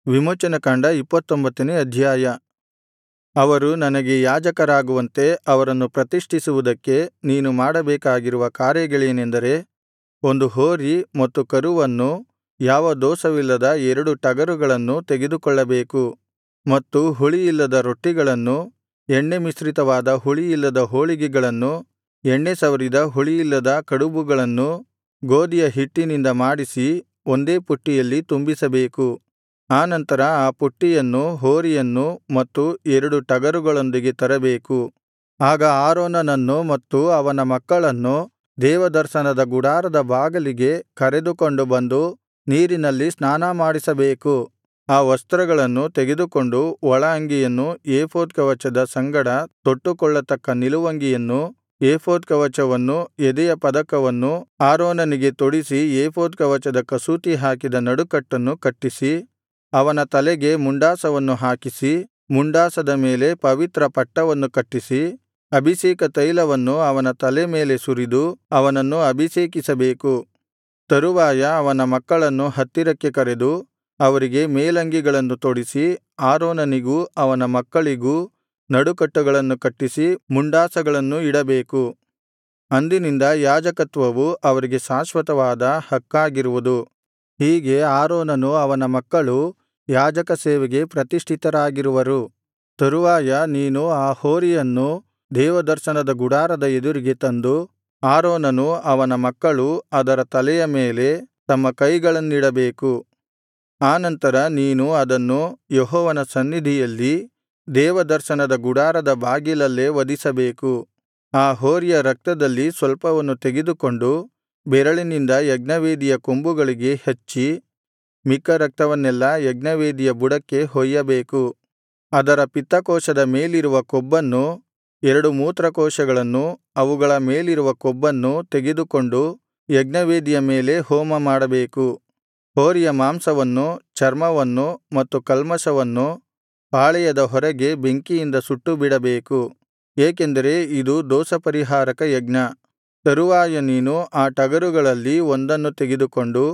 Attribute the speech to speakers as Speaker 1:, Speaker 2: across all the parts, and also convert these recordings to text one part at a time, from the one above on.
Speaker 1: ವಿಮೋಚನಕಾಂಡ ಇಪ್ಪತ್ತೊಂಬತ್ತನೇ ಅಧ್ಯಾಯ ಅವರು ನನಗೆ ಯಾಜಕರಾಗುವಂತೆ ಅವರನ್ನು ಪ್ರತಿಷ್ಠಿಸುವುದಕ್ಕೆ ನೀನು ಮಾಡಬೇಕಾಗಿರುವ ಕಾರ್ಯಗಳೇನೆಂದರೆ ಒಂದು ಹೋರಿ ಮತ್ತು ಕರುವನ್ನು ಯಾವ ದೋಷವಿಲ್ಲದ ಎರಡು ಟಗರುಗಳನ್ನು ತೆಗೆದುಕೊಳ್ಳಬೇಕು ಮತ್ತು ಹುಳಿಯಿಲ್ಲದ ರೊಟ್ಟಿಗಳನ್ನು ಎಣ್ಣೆ ಮಿಶ್ರಿತವಾದ ಹುಳಿಯಿಲ್ಲದ ಹೋಳಿಗೆಗಳನ್ನು ಎಣ್ಣೆ ಸವರಿದ ಹುಳಿಯಿಲ್ಲದ ಕಡುಬುಗಳನ್ನು ಗೋದಿಯ ಹಿಟ್ಟಿನಿಂದ ಮಾಡಿಸಿ ಒಂದೇ ಪುಟ್ಟಿಯಲ್ಲಿ ತುಂಬಿಸಬೇಕು ಆನಂತರ ಆ ಪುಟ್ಟಿಯನ್ನು ಹೋರಿಯನ್ನು ಮತ್ತು ಎರಡು ಟಗರುಗಳೊಂದಿಗೆ ತರಬೇಕು ಆಗ ಆರೋನನನ್ನು ಮತ್ತು ಅವನ ಮಕ್ಕಳನ್ನು ದೇವದರ್ಶನದ ಗುಡಾರದ ಬಾಗಿಲಿಗೆ ಕರೆದುಕೊಂಡು ಬಂದು ನೀರಿನಲ್ಲಿ ಸ್ನಾನಮಾಡಿಸಬೇಕು ಆ ವಸ್ತ್ರಗಳನ್ನು ತೆಗೆದುಕೊಂಡು ಒಳ ಅಂಗಿಯನ್ನು ಏಫೋದ್ ಕವಚದ ಸಂಗಡ ತೊಟ್ಟುಕೊಳ್ಳತಕ್ಕ ನಿಲುವಂಗಿಯನ್ನು ಏಫೋದ್ ಕವಚವನ್ನು ಎದೆಯ ಪದಕವನ್ನು ಆರೋನನಿಗೆ ತೊಡಿಸಿ ಏಫೋದ್ ಕವಚದ ಕಸೂತಿ ಹಾಕಿದ ನಡುಕಟ್ಟನ್ನು ಕಟ್ಟಿಸಿ ಅವನ ತಲೆಗೆ ಮುಂಡಾಸವನ್ನು ಹಾಕಿಸಿ ಮುಂಡಾಸದ ಮೇಲೆ ಪವಿತ್ರ ಪಟ್ಟವನ್ನು ಕಟ್ಟಿಸಿ ಅಭಿಷೇಕ ತೈಲವನ್ನು ಅವನ ತಲೆ ಮೇಲೆ ಸುರಿದು ಅವನನ್ನು ಅಭಿಷೇಕಿಸಬೇಕು ತರುವಾಯ ಅವನ ಮಕ್ಕಳನ್ನು ಹತ್ತಿರಕ್ಕೆ ಕರೆದು ಅವರಿಗೆ ಮೇಲಂಗಿಗಳನ್ನು ತೊಡಿಸಿ ಆರೋನನಿಗೂ ಅವನ ಮಕ್ಕಳಿಗೂ ನಡುಕಟ್ಟುಗಳನ್ನು ಕಟ್ಟಿಸಿ ಮುಂಡಾಸಗಳನ್ನು ಇಡಬೇಕು ಅಂದಿನಿಂದ ಯಾಜಕತ್ವವು ಅವರಿಗೆ ಶಾಶ್ವತವಾದ ಹಕ್ಕಾಗಿರುವುದು ಹೀಗೆ ಆರೋನನೂ ಅವನ ಮಕ್ಕಳೂ ಯಾಜಕ ಸೇವೆಗೆ ಪ್ರತಿಷ್ಠಿತರಾಗಿರುವರು ತರುವಾಯ ನೀನು ಆ ಹೋರಿಯನ್ನು ದೇವದರ್ಶನದ ಗುಡಾರದ ಎದುರಿಗೆ ತಂದು ಆರೋನನೂ ಅವನ ಮಕ್ಕಳೂ ಅದರ ತಲೆಯ ಮೇಲೆ ತಮ್ಮ ಕೈಗಳನ್ನಿಡಬೇಕು ಆನಂತರ ನೀನು ಅದನ್ನು ಯೆಹೋವನ ಸನ್ನಿಧಿಯಲ್ಲಿ ದೇವದರ್ಶನದ ಗುಡಾರದ ಬಾಗಿಲಲ್ಲೇ ವಧಿಸಬೇಕು ಆ ಹೋರಿಯ ರಕ್ತದಲ್ಲಿ ಸ್ವಲ್ಪವನ್ನು ತೆಗೆದುಕೊಂಡು ಬೆರಳಿನಿಂದ ಯಜ್ಞವೇದಿಯ ಕೊಂಬುಗಳಿಗೆ ಹಚ್ಚಿ ಮಿಕ್ಕ ರಕ್ತವನ್ನೆಲ್ಲಾ ಯಜ್ಞವೇದಿಯ ಬುಡಕ್ಕೆ ಹೊಯ್ಯಬೇಕು ಅದರ ಪಿತ್ತಕೋಶದ ಮೇಲಿರುವ ಕೊಬ್ಬನ್ನು ಎರಡು ಮೂತ್ರಕೋಶಗಳನ್ನು ಅವುಗಳ ಮೇಲಿರುವ ಕೊಬ್ಬನ್ನು ತೆಗೆದುಕೊಂಡು ಯಜ್ಞವೇದಿಯ ಮೇಲೆ ಹೋಮಮಾಡಬೇಕು ಹೋರಿಯ ಮಾಂಸವನ್ನು ಚರ್ಮವನ್ನು ಮತ್ತು ಕಲ್ಮಷವನ್ನು ಪಾಳೆಯದ ಹೊರಗೆ ಬೆಂಕಿಯಿಂದ ಸುಟ್ಟುಬಿಡಬೇಕು ಏಕೆಂದರೆ ಇದು ದೋಷಪರಿಹಾರಕ ಯಜ್ಞ ತರುವಾಯ ನೀನು ಆ ಟಗರುಗಳಲ್ಲಿ ಒಂದನ್ನು ತೆಗೆದುಕೊಂಡು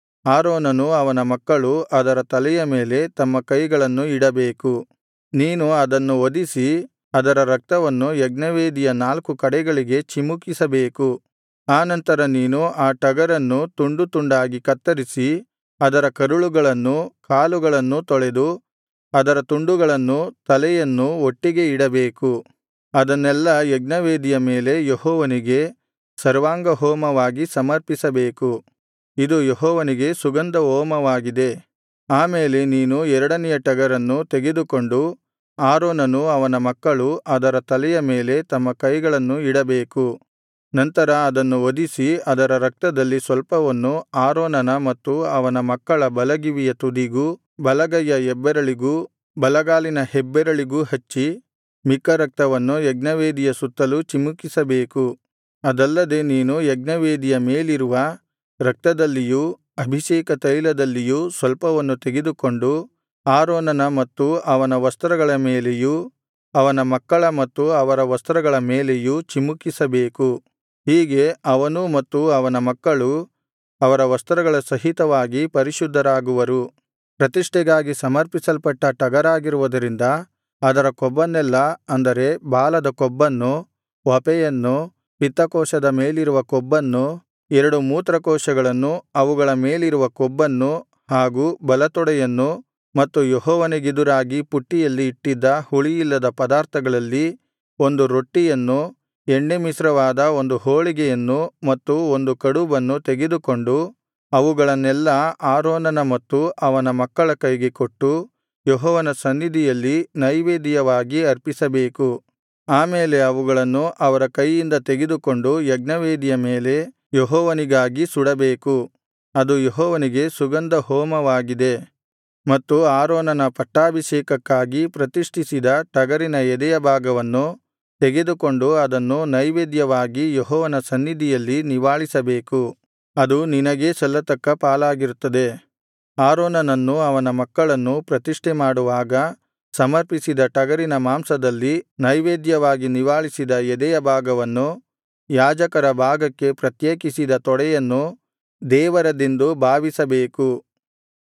Speaker 1: ಆರೋನನೂ ಅವನ ಮಕ್ಕಳು ಅದರ ತಲೆಯ ಮೇಲೆ ತಮ್ಮ ಕೈಗಳನ್ನು ಇಡಬೇಕು ನೀನು ಅದನ್ನು ವಧಿಸಿ ಅದರ ರಕ್ತವನ್ನು ಯಜ್ಞವೇದಿಯ ನಾಲ್ಕು ಕಡೆಗಳಿಗೆ ಚಿಮುಕಿಸಬೇಕು ಆನಂತರ ನೀನು ಆ ಟಗರನ್ನು ತುಂಡು ತುಂಡಾಗಿ ಕತ್ತರಿಸಿ ಅದರ ಕರುಳುಗಳನ್ನೂ ಕಾಲುಗಳನ್ನೂ ತೊಳೆದು ಅದರ ತುಂಡುಗಳನ್ನೂ ತಲೆಯನ್ನೂ ಒಟ್ಟಿಗೆ ಇಡಬೇಕು ಅದನ್ನೆಲ್ಲಾ ಯಜ್ಞವೇದಿಯ ಮೇಲೆ ಯೆಹೋವನಿಗೆ ಸರ್ವಾಂಗಹೋಮವಾಗಿ ಸಮರ್ಪಿಸಬೇಕು ಇದು ಯೆಹೋವನಿಗೆ ಸುಗಂಧಹೋಮವಾಗಿದೆ ಆಮೇಲೆ ನೀನು ಎರಡನೆಯ ಟಗರನ್ನು ತೆಗೆದುಕೊಂಡು ಆರೋನನೂ ಅವನ ಮಕ್ಕಳು ಅದರ ತಲೆಯ ಮೇಲೆ ತಮ್ಮ ಕೈಗಳನ್ನು ಇಡಬೇಕು ನಂತರ ಅದನ್ನು ವಧಿಸಿ ಅದರ ರಕ್ತದಲ್ಲಿ ಸ್ವಲ್ಪವನ್ನು ಆರೋನನ ಮತ್ತು ಅವನ ಮಕ್ಕಳ ಬಲಗಿವಿಯ ತುದಿಗೂ ಬಲಗೈಯ ಹೆಬ್ಬೆರಳಿಗೂ ಬಲಗಾಲಿನ ಹೆಬ್ಬೆರಳಿಗೂ ಹಚ್ಚಿ ಮಿಕ್ಕ ರಕ್ತವನ್ನು ಯಜ್ಞವೇದಿಯ ಸುತ್ತಲೂ ಚಿಮುಕಿಸಬೇಕು ಅದಲ್ಲದೆ ನೀನು ಯಜ್ಞವೇದಿಯ ಮೇಲಿರುವ ರಕ್ತದಲ್ಲಿಯೂ ಅಭಿಷೇಕ ತೈಲದಲ್ಲಿಯೂ ಸ್ವಲ್ಪವನ್ನು ತೆಗೆದುಕೊಂಡು ಆರೋನನ ಮತ್ತು ಅವನ ವಸ್ತ್ರಗಳ ಮೇಲೆಯೂ ಅವನ ಮಕ್ಕಳ ಮತ್ತು ಅವರ ವಸ್ತ್ರಗಳ ಮೇಲೆಯೂ ಚಿಮುಕಿಸಬೇಕು ಹೀಗೆ ಅವನೂ ಮತ್ತು ಅವನ ಮಕ್ಕಳು ಅವರ ವಸ್ತ್ರಗಳ ಸಹಿತವಾಗಿ ಪರಿಶುದ್ಧರಾಗುವರು ಪ್ರತಿಷ್ಠೆಗಾಗಿ ಸಮರ್ಪಿಸಲ್ಪಟ್ಟ ಟಗರಾಗಿರುವುದರಿಂದ ಅದರ ಕೊಬ್ಬನ್ನೆಲ್ಲಾ ಅಂದರೆ ಬಾಲದ ಕೊಬ್ಬನ್ನು ವಪೆಯನ್ನು ಪಿತ್ತಕೋಶದ ಮೇಲಿರುವ ಕೊಬ್ಬನ್ನು ಎರಡು ಮೂತ್ರಕೋಶಗಳನ್ನು ಅವುಗಳ ಮೇಲಿರುವ ಕೊಬ್ಬನ್ನು ಹಾಗೂ ಬಲತೊಡೆಯನ್ನು ಮತ್ತು ಯೆಹೋವನಿಗೆದುರಾಗಿ ಪುಟ್ಟಿಯಲ್ಲಿ ಇಟ್ಟಿದ್ದ ಹುಳಿಯಿಲ್ಲದ ಪದಾರ್ಥಗಳಲ್ಲಿ ಒಂದು ರೊಟ್ಟಿಯನ್ನು ಎಣ್ಣೆ ಮಿಶ್ರವಾದ ಒಂದು ಹೋಳಿಗೆಯನ್ನು ಮತ್ತು ಒಂದು ಕಡುಬನ್ನು ತೆಗೆದುಕೊಂಡು ಅವುಗಳನ್ನೆಲ್ಲಾ ಆರೋನನ ಮತ್ತು ಅವನ ಮಕ್ಕಳ ಕೈಗೆ ಕೊಟ್ಟು ಯೆಹೋವನ ಸನ್ನಿಧಿಯಲ್ಲಿ ನೈವೇದ್ಯವಾಗಿ ಅರ್ಪಿಸಬೇಕು ಆಮೇಲೆ ಅವುಗಳನ್ನು ಅವರ ಕೈಯಿಂದ ತೆಗೆದುಕೊಂಡು ಯಜ್ಞವೇದಿಯ ಮೇಲೆ ಯೆಹೋವನಿಗಾಗಿ ಸುಡಬೇಕು ಅದು ಯೆಹೋವನಿಗೆ ಸುಗಂಧ ಹೋಮವಾಗಿದೆ ಮತ್ತು ಆರೋನನ ಪಟ್ಟಾಭಿಷೇಕಕ್ಕಾಗಿ ಪ್ರತಿಷ್ಠಿಸಿದ ಟಗರಿನ ಎದೆಯ ಭಾಗವನ್ನು ತೆಗೆದುಕೊಂಡು ಅದನ್ನು ನೈವೇದ್ಯವಾಗಿ ಯೆಹೋವನ ಸನ್ನಿಧಿಯಲ್ಲಿ ನಿವಾಳಿಸಬೇಕು ಅದು ನಿನಗೇ ಸಲ್ಲತಕ್ಕ ಪಾಲಾಗಿರುತ್ತದೆ ಆರೋನನನ್ನೂ ಅವನ ಮಕ್ಕಳನ್ನೂ ಪ್ರತಿಷ್ಠೆ ಮಾಡುವಾಗ ಸಮರ್ಪಿಸಿದ ಟಗರಿನ ಮಾಂಸದಲ್ಲಿ ನೈವೇದ್ಯವಾಗಿ ನಿವಾಳಿಸಿದ ಎದೆಯ ಭಾಗವನ್ನು ಯಾಜಕರ ಭಾಗಕ್ಕೆ ಪ್ರತ್ಯೇಕಿಸಿದ ತೊಡೆಯನ್ನು ದೇವರದೆಂದು ಭಾವಿಸಬೇಕು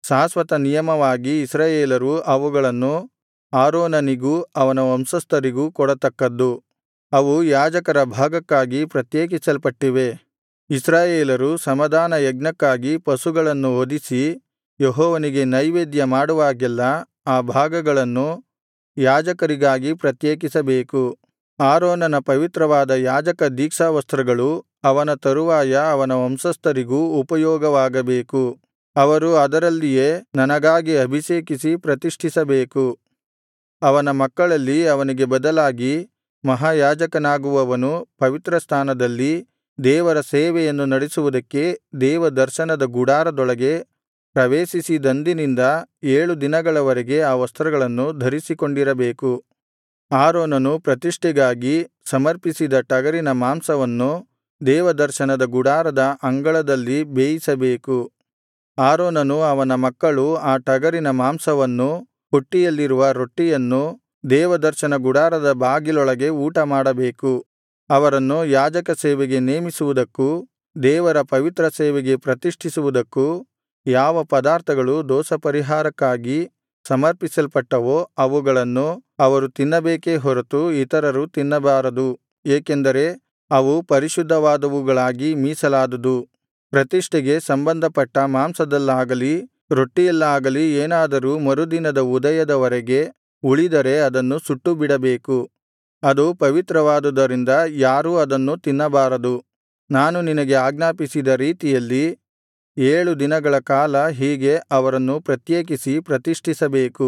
Speaker 1: ಶಾಶ್ವತ ನಿಯಮವಾಗಿ ಇಸ್ರಾಯೇಲರು ಅವುಗಳನ್ನು ಆರೋನನಿಗೂ ಅವನ ವಂಶಸ್ಥರಿಗೂ ಕೊಡತಕ್ಕದ್ದು ಅವು ಯಾಜಕರ ಭಾಗಕ್ಕಾಗಿ ಪ್ರತ್ಯೇಕಿಸಲ್ಪಟ್ಟಿವೆ ಇಸ್ರಾಯೇಲರು ಸಮಾಧಾನ ಯಜ್ಞಕ್ಕಾಗಿ ಪಶುಗಳನ್ನು ವಧಿಸಿ ಯೆಹೋವನಿಗೆ ನೈವೇದ್ಯ ಮಾಡುವಾಗೆಲ್ಲಾ ಆ ಭಾಗಗಳನ್ನು ಯಾಜಕರಿಗಾಗಿ ಪ್ರತ್ಯೇಕಿಸಬೇಕು ಆರೋನನ ಪವಿತ್ರವಾದ ಯಾಜಕ ದೀಕ್ಷಾವಸ್ತ್ರಗಳು ಅವನ ತರುವಾಯ ಅವನ ವಂಶಸ್ಥರಿಗೂ ಉಪಯೋಗವಾಗಬೇಕು ಅವರು ಅದರಲ್ಲಿಯೇ ನನಗಾಗಿ ಅಭಿಷೇಕಿಸಿ ಪ್ರತಿಷ್ಠಿಸಬೇಕು ಅವನ ಮಕ್ಕಳಲ್ಲಿ ಅವನಿಗೆ ಬದಲಾಗಿ ಮಹಾಯಾಜಕನಾಗುವವನು ಪವಿತ್ರಸ್ಥಾನದಲ್ಲಿ ದೇವರ ಸೇವೆಯನ್ನು ನಡೆಸುವುದಕ್ಕೆ ದೇವದರ್ಶನದ ಗುಡಾರದೊಳಗೆ ಪ್ರವೇಶಿಸಿದಂದಿನಿಂದ ಏಳು ದಿನಗಳವರೆಗೆ ಆ ವಸ್ತ್ರಗಳನ್ನು ಧರಿಸಿಕೊಂಡಿರಬೇಕು ಆರೋನನು ಪ್ರತಿಷ್ಠೆಗಾಗಿ ಸಮರ್ಪಿಸಿದ ಟಗರಿನ ಮಾಂಸವನ್ನು ದೇವದರ್ಶನದ ಗುಡಾರದ ಅಂಗಳದಲ್ಲಿ ಬೇಯಿಸಬೇಕು ಆರೋನನೂ ಅವನ ಮಕ್ಕಳು ಆ ಟಗರಿನ ಮಾಂಸವನ್ನೂ ಪುಟ್ಟಿಯಲ್ಲಿರುವ ರೊಟ್ಟಿಯನ್ನೂ ದೇವದರ್ಶನ ಗುಡಾರದ ಬಾಗಿಲೊಳಗೆ ಊಟಮಾಡಬೇಕು ಅವರನ್ನು ಯಾಜಕ ಸೇವೆಗೆ ನೇಮಿಸುವುದಕ್ಕೂ ದೇವರ ಪವಿತ್ರ ಸೇವೆಗೆ ಪ್ರತಿಷ್ಠಿಸುವುದಕ್ಕೂ ಯಾವ ಪದಾರ್ಥಗಳು ದೋಷಪರಿಹಾರಕ್ಕಾಗಿ ಸಮರ್ಪಿಸಲ್ಪಟ್ಟವೋ ಅವುಗಳನ್ನು ಅವರು ತಿನ್ನಬೇಕೇ ಹೊರತು ಇತರರು ತಿನ್ನಬಾರದು ಏಕೆಂದರೆ ಅವು ಪರಿಶುದ್ಧವಾದವುಗಳಾಗಿ ಮೀಸಲಾದುದು ಪ್ರತಿಷ್ಠೆಗೆ ಸಂಬಂಧಪಟ್ಟ ಮಾಂಸದಲ್ಲಾಗಲಿ ರೊಟ್ಟಿಯಲ್ಲಾಗಲಿ ಏನಾದರೂ ಮರುದಿನದ ಉದಯದವರೆಗೆ ಉಳಿದರೆ ಅದನ್ನು ಸುಟ್ಟುಬಿಡಬೇಕು ಅದು ಪವಿತ್ರವಾದುದರಿಂದ ಯಾರೂ ಅದನ್ನು ತಿನ್ನಬಾರದು ನಾನು ನಿನಗೆ ಆಜ್ಞಾಪಿಸಿದ ರೀತಿಯಲ್ಲಿ ಏಳು ದಿನಗಳ ಕಾಲ ಹೀಗೆ ಅವರನ್ನು ಪ್ರತ್ಯೇಕಿಸಿ ಪ್ರತಿಷ್ಠಿಸಬೇಕು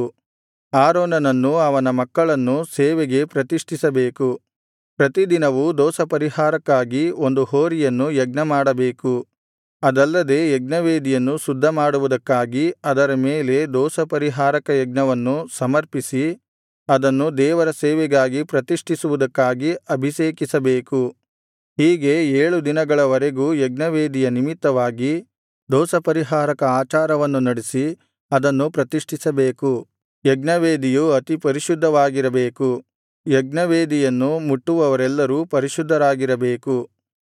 Speaker 1: ಆರೋನನನ್ನೂ ಅವನ ಮಕ್ಕಳನ್ನೂ ಸೇವೆಗೆ ಪ್ರತಿಷ್ಠಿಸಬೇಕು ಪ್ರತಿದಿನವೂ ದೋಷಪರಿಹಾರಕ್ಕಾಗಿ ಒಂದು ಹೋರಿಯನ್ನು ಯಜ್ಞಮಾಡಬೇಕು ಅದಲ್ಲದೆ ಯಜ್ಞವೇದಿಯನ್ನು ಶುದ್ಧಮಾಡುವುದಕ್ಕಾಗಿ ಅದರ ಮೇಲೆ ದೋಷಪರಿಹಾರಕ ಯಜ್ಞವನ್ನು ಸಮರ್ಪಿಸಿ ಅದನ್ನು ದೇವರ ಸೇವೆಗಾಗಿ ಪ್ರತಿಷ್ಠಿಸುವುದಕ್ಕಾಗಿ ಅಭಿಷೇಕಿಸಬೇಕು ಹೀಗೆ ಏಳು ದಿನಗಳವರೆಗೂ ಯಜ್ಞವೇದಿಯ ನಿಮಿತ್ತವಾಗಿ ದೋಷಪರಿಹಾರಕ ಆಚಾರವನ್ನು ನಡೆಸಿ ಅದನ್ನು ಪ್ರತಿಷ್ಠಿಸಬೇಕು ಯಜ್ಞವೇದಿಯು ಅತಿ ಪರಿಶುದ್ಧವಾಗಿರಬೇಕು ಯಜ್ಞವೇದಿಯನ್ನು ಮುಟ್ಟುವವರೆಲ್ಲರೂ ಪರಿಶುದ್ಧರಾಗಿರಬೇಕು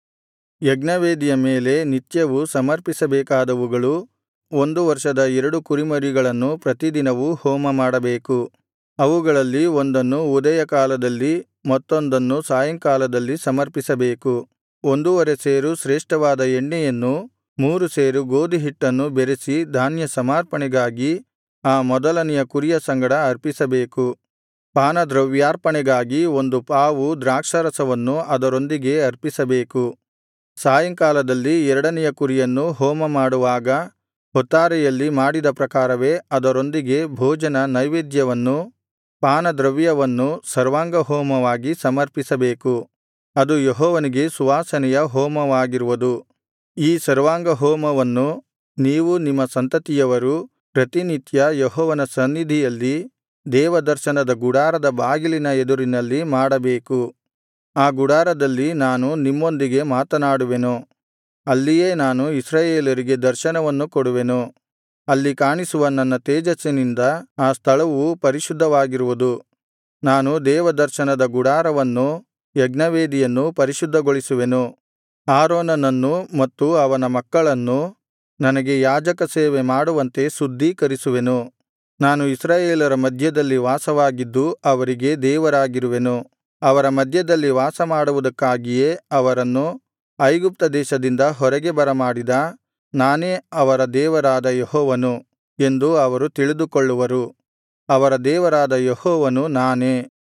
Speaker 1: ಯಜ್ಞವೇದಿಯ ಮೇಲೆ ನಿತ್ಯವೂ ಸಮರ್ಪಿಸಬೇಕಾದವುಗಳು ಒಂದು ವರ್ಷದ ಎರಡು ಕುರಿಮರಿಗಳನ್ನು ಪ್ರತಿದಿನವೂ ಹೋಮಮಾಡಬೇಕು ಅವುಗಳಲ್ಲಿ ಒಂದನ್ನು ಉದಯಕಾಲದಲ್ಲಿ ಮತ್ತೊಂದನ್ನು ಸಾಯಂಕಾಲದಲ್ಲಿ ಸಮರ್ಪಿಸಬೇಕು ಒಂದೂವರೆ ಸೇರು ಶ್ರೇಷ್ಠವಾದ ಎಣ್ಣೆಯನ್ನು ಮೂರು ಸೇರು ಗೋದಿಹಿಟ್ಟನ್ನು ಬೆರೆಸಿ ಧಾನ್ಯ ಸಮರ್ಪಣೆಗಾಗಿ ಆ ಮೊದಲನೆಯ ಕುರಿಯ ಸಂಗಡ ಅರ್ಪಿಸಬೇಕು ಪಾನದ್ರವ್ಯಾರ್ಪಣೆಗಾಗಿ ಒಂದು ಪಾವು ದ್ರಾಕ್ಷಾರಸವನ್ನು ಅದರೊಂದಿಗೆ ಅರ್ಪಿಸಬೇಕು ಸಾಯಂಕಾಲದಲ್ಲಿ ಎರಡನೆಯ ಕುರಿಯನ್ನು ಹೋಮಮಾಡುವಾಗ ಹೊತ್ತಾರೆಯಲ್ಲಿ ಮಾಡಿದ ಪ್ರಕಾರವೇ ಅದರೊಂದಿಗೆ ಭೋಜನ ನೈವೇದ್ಯವನ್ನೂ ಪಾನದ್ರವ್ಯವನ್ನೂ ಸರ್ವಾಂಗಹೋಮವಾಗಿ ಸಮರ್ಪಿಸಬೇಕು ಅದು ಯೆಹೋವನಿಗೆ ಸುವಾಸನೆಯ ಹೋಮವಾಗಿರುವುದು ಈ ಸರ್ವಾಂಗಹೋಮವನ್ನು ನೀವೂ ನಿಮ್ಮ ಸಂತತಿಯವರೂ ಪ್ರತಿನಿತ್ಯ ಯೆಹೋವನ ಸನ್ನಿಧಿಯಲ್ಲಿ ದೇವದರ್ಶನದ ಗುಡಾರದ ಬಾಗಿಲಿನ ಎದುರಿನಲ್ಲಿ ಮಾಡಬೇಕು ಆ ಗುಡಾರದಲ್ಲಿ ನಾನು ನಿಮ್ಮೊಂದಿಗೆ ಮಾತನಾಡುವೆನು ಅಲ್ಲಿಯೇ ನಾನು ಇಸ್ರಾಯೇಲರಿಗೆ ದರ್ಶನವನ್ನು ಕೊಡುವೆನು ಅಲ್ಲಿ ಕಾಣಿಸುವ ನನ್ನ ತೇಜಸ್ಸಿನಿಂದ ಆ ಸ್ಥಳವು ಪರಿಶುದ್ಧವಾಗಿರುವುದು ನಾನು ದೇವದರ್ಶನದ ಗುಡಾರವನ್ನೂ ಯಜ್ಞವೇದಿಯನ್ನೂ ಪರಿಶುದ್ಧಗೊಳಿಸುವೆನು ಆರೋನನನ್ನೂ ಮತ್ತು ಅವನ ಮಕ್ಕಳನ್ನೂ ನನಗೆ ಯಾಜಕ ಸೇವೆ ಮಾಡುವಂತೆ ಶುದ್ಧೀಕರಿಸುವೆನು ನಾನು ಇಸ್ರಾಯೇಲರ ಮಧ್ಯದಲ್ಲಿ ವಾಸವಾಗಿದ್ದು ಅವರಿಗೆ ದೇವರಾಗಿರುವೆನು ಅವರ ಮಧ್ಯದಲ್ಲಿ ವಾಸಮಾಡುವುದಕ್ಕಾಗಿಯೇ ಅವರನ್ನು ಐಗುಪ್ತ ದೇಶದಿಂದ ಹೊರಗೆ ಬರಮಾಡಿದ ನಾನೇ ಅವರ ದೇವರಾದ ಯೆಹೋವನು ಎಂದು ಅವರು ತಿಳಿದುಕೊಳ್ಳುವರು ಅವರ ದೇವರಾದ ಯೆಹೋವನು ನಾನೇ